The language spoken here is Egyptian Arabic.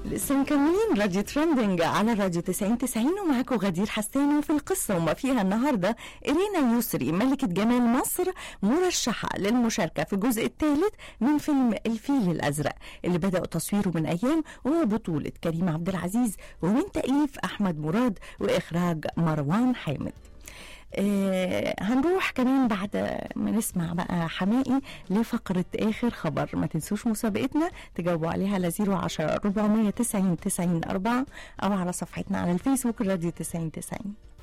لسه مكملين راديو ترندنج على راديو 90 90 ومعاكم غدير حسان وفي القصة وما فيها النهاردة إرينا يسري ملكة جمال مصر مرشحة للمشاركة في الجزء الثالث من فيلم الفيل الأزرق اللي بدأوا تصويره من أيام وهو بطولة كريم عبد العزيز ومن تأليف أحمد مراد وإخراج مروان حامد آه هنروح كمان بعد ما نسمع بقى حمائي لفقرة آخر خبر ما تنسوش مسابقتنا تجاوبوا عليها على 010 490 90 4 أو على صفحتنا على الفيسبوك راديو 90 90